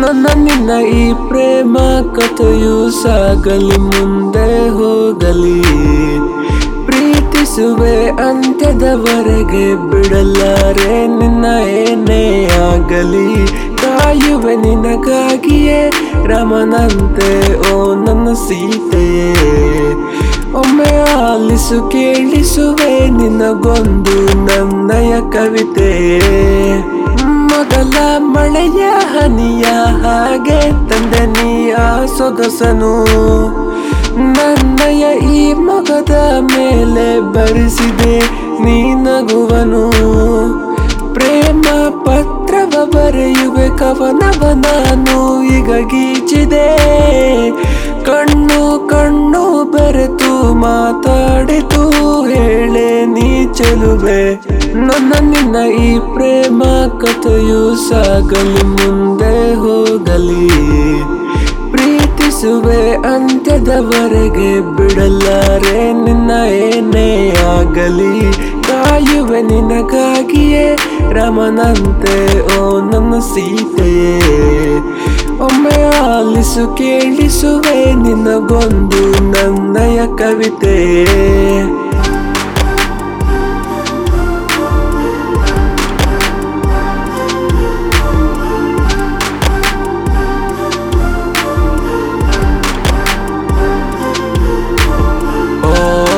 ನನ್ನ ನಿನ್ನ ಈ ಪ್ರೇಮ ಕಥೆಯು ಸಾಗಲಿ ಮುಂದೆ ಹೋಗಲಿ ಪ್ರೀತಿಸುವೆ ಅಂತ್ಯದವರೆಗೆ ಬಿಡಲಾರೆ ನಿನ್ನ ಏನೇ ಆಗಲಿ ಕಾಯುವೆ ನಿನಗಾಗಿಯೇ ರಮನಂತೆ ಓ ನನ್ನ ಸೀತೆಯೇ ಒಮ್ಮೆ ಆಲಿಸು ಕೇಳಿಸುವೆ ನಿನಗೊಂದು ನನ್ನಯ ಕವಿತೆ ಮೊದಲ ಮಳೆಯ ಹನಿಯ ಹಾಗೆ ತಂದೆ ನೀ ಆ ಸೊಗಸನು ನನ್ನಯ ಈ ಮೊಗದ ಮೇಲೆ ಬರೆಸಿದೆ ನೀ ನಗುವನು ಪ್ರೇಮ ಪತ್ರವ ಬರೆಯುವೆ ಕವನವ ನಾನು ಈಗ ಗೀಚಿದೆ ಕಣ್ಣು ಕಣ್ಣು ಬೆರೆತು ಮಾತಾಡಿತು ಹೇಳೆ ನೀ ಚೆಲುವೆ ನನ್ನ ನಿನ್ನ ಈ ಪ್ರೇಮ ಕಥೆಯು ಸಾಗಲಿ ಮುಂದೆ ಹೋಗಲಿ ಪ್ರೀತಿಸುವೆ ಅಂತ್ಯದವರೆಗೆ ಬಿಡಲಾರೆ ನಿನ್ನ ಏನೇ ಆಗಲಿ ಕಾಯುವೆ ನಿನಗಾಗಿಯೇ ರಮನಂತೆ ಓ ನನ್ನ ಸೀತೆಯೇ ಒಮ್ಮೆ ಆಲಿಸು ಕೇಳಿಸುವೆ ನಿನಗೊಂದು ನನ್ನಯ ಕವಿತೆ ಓ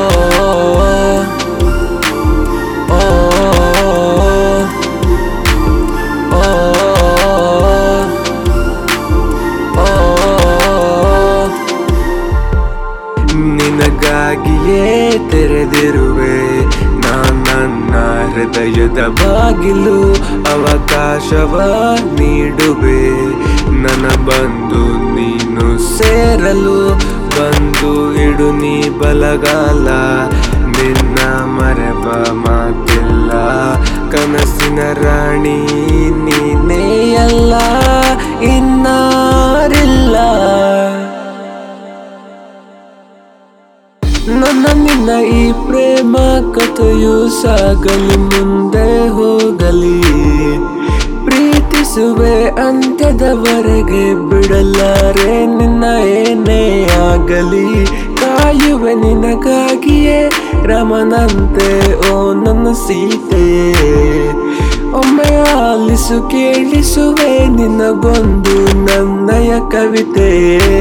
ಓ ನಿನಗಾಗಿಯೇ ತೆರೆದಿರುವೆ ನಾನ್ ನನ್ನ ಹೃದಯದ ಬಾಗಿಲು ಅವಕಾಶವ ನೀಡುವೆ ನನ್ನ ಬಂದು ನೀನು ಸೇರಲು ಬಂದು ಇಡು ನೀ ಬಲಗಾಲ ನಿನ್ನ ಮರೆವ ಮಾತಿಲ್ಲ ಕನಸಿನ ರಾಣಿ ನೀನೇ ಅಲ್ಲ ಇನ್ನಾರಿಲ್ಲ ನನ್ನ ನಿನ್ನ ಈ ಪ್ರೇಮ ಕಥೆಯು ಸಾಗಲಿ ಮುಂದೆ ಹೋಗಲಿ ಪ್ರೀತಿಸುವೆ ಅಂತ್ಯದವರೆಗೆ ಬಿಡಲಾರೆ ನಿನ್ನ ಏನೇ ಆಗಲಿ ಕಾಯುವೆ ನಿನಗಾಗಿಯೇ ರಮನಂತೆ ಓ ನನ್ನ ಸೀತೆಯೇ ಒಮ್ಮೆ ಆಲಿಸು ಕೇಳಿಸುವೆ ನಿನಗೊಂದು ನನ್ನಯ ಕವಿತೆಯೇ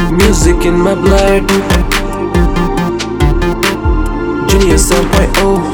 Music in my blood Junior 7.0